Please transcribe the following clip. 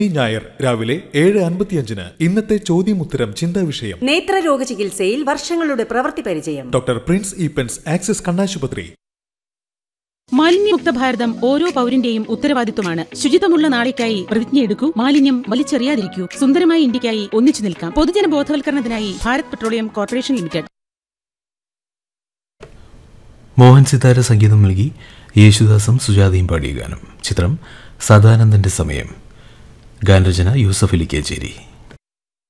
ഈ ഞായർ രാവിലെ ഏഴ് അൻപത്തിയഞ്ചിന് ഇന്നത്തെ ചോദ്യമുത്തരം ചിന്താ വിഷയം നേത്രരോഗ ചികിത്സയിൽ വർഷങ്ങളുടെ പ്രവൃത്തി പരിചയം ഡോക്ടർ പ്രിൻസ് ഈപ്പൻസ് ആക്സിസ് കണ്ണാശുപത്രി മാലിന്യമുക്ത ഭാരതം ഓരോ പൗരന്റെയും ഉത്തരവാദിത്വമാണ് ശുചിത്വമുള്ള നാളേക്കായി പ്രതിജ്ഞയെടുക്കൂ മാലിന്യം വലിച്ചെറിയാതിരിക്കൂ സുന്ദരമായ ഇന്ത്യക്കായി ഒന്നിച്ചു നിൽക്കാം പൊതുജന ബോധവൽക്കരണത്തിനായി Bharat Petroleum Corporation Limited Mohan Sitara സംഗീതം നൽകി യേശുദാസും സുജാതയും പാടിയ ഗാനം ചിത്രം സദാനന്ദന്റെ സമയം ഗാനരചന യൂസഫ് അലി കേച്ചേരി